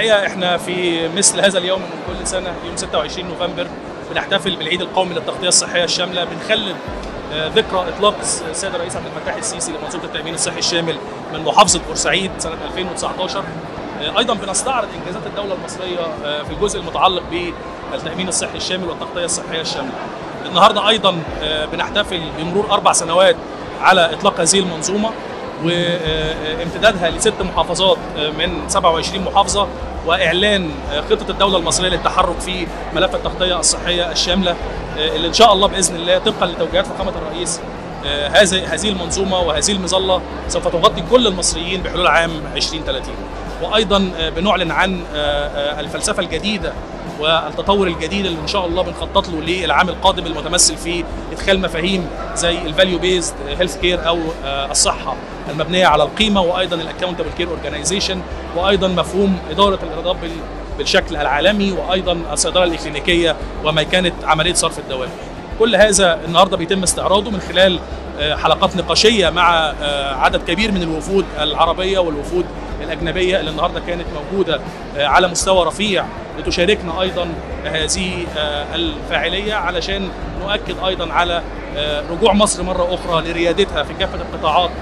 الحقيقه احنا في مثل هذا اليوم من كل سنه يوم 26 نوفمبر بنحتفل بالعيد القومي للتغطيه الصحيه الشامله بنخلد ذكرى اطلاق السيد الرئيس عبد الفتاح السيسي لمنظومه التامين الصحي الشامل من محافظه بورسعيد سنه 2019 ايضا بنستعرض انجازات الدوله المصريه في الجزء المتعلق بالتامين الصحي الشامل والتغطيه الصحيه الشامله. النهارده ايضا بنحتفل بمرور اربع سنوات على اطلاق هذه المنظومه وامتدادها لست محافظات من 27 محافظه واعلان خطه الدوله المصريه للتحرك في ملف التغطيه الصحيه الشامله اللي ان شاء الله باذن الله طبقا لتوجيهات فخامه الرئيس هذه هذه المنظومه وهذه المظله سوف تغطي كل المصريين بحلول عام 2030 وايضا بنعلن عن الفلسفه الجديده والتطور الجديد اللي ان شاء الله بنخطط له للعام القادم المتمثل في ادخال مفاهيم زي الفاليو بيزد هيلث كير او الصحه المبنيه على القيمه وايضا الاكونتبل كير اورجانيزيشن وايضا مفهوم اداره الايرادات بالشكل العالمي وايضا الصيدله الاكلينيكيه وميكنه عمليه صرف الدواء. كل هذا النهارده بيتم استعراضه من خلال حلقات نقاشيه مع عدد كبير من الوفود العربيه والوفود الاجنبيه اللي النهارده كانت موجوده على مستوى رفيع لتشاركنا ايضا هذه الفاعليه علشان نؤكد ايضا على رجوع مصر مره اخرى لريادتها في كافه القطاعات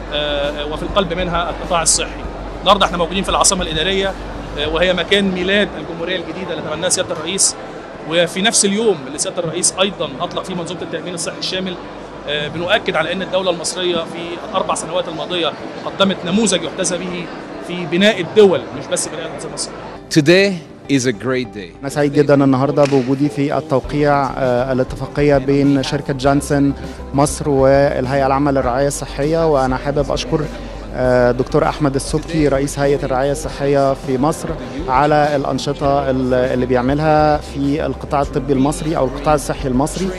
وفي القلب منها القطاع الصحي. النهارده احنا موجودين في العاصمه الاداريه وهي مكان ميلاد الجمهوريه الجديده اللي تبناها سياده الرئيس وفي نفس اليوم اللي سياده الرئيس ايضا اطلق فيه منظومه التامين الصحي الشامل بنؤكد على ان الدوله المصريه في الاربع سنوات الماضيه قدمت نموذج يحتذى به في بناء الدول مش بس بناء الانظمه الصحيه. Today is a great day. أنا سعيد جدا النهارده بوجودي في التوقيع الاتفاقية بين شركة جانسن مصر والهيئة العامة للرعاية الصحية وأنا حابب أشكر دكتور احمد السبكي رئيس هيئه الرعايه الصحيه في مصر على الانشطه اللي بيعملها في القطاع الطبي المصري او القطاع الصحي المصري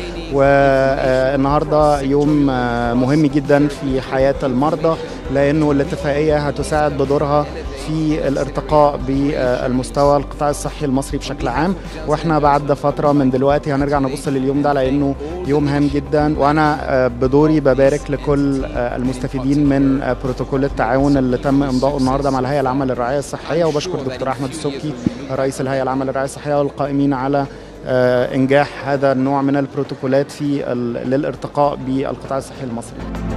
والنهارده يوم مهم جدا في حياه المرضى لانه الاتفاقيه هتساعد بدورها في الارتقاء بالمستوى القطاع الصحي المصري بشكل عام واحنا بعد فتره من دلوقتي هنرجع نبص لليوم ده لانه يوم هام جدا وانا بدوري ببارك لكل المستفيدين من بروتوكول التعاون اللي تم امضائه النهارده مع الهيئه العامه للرعايه الصحيه وبشكر دكتور احمد السبكي رئيس الهيئه العامه للرعايه الصحيه والقائمين على انجاح هذا النوع من البروتوكولات في للارتقاء بالقطاع الصحي المصري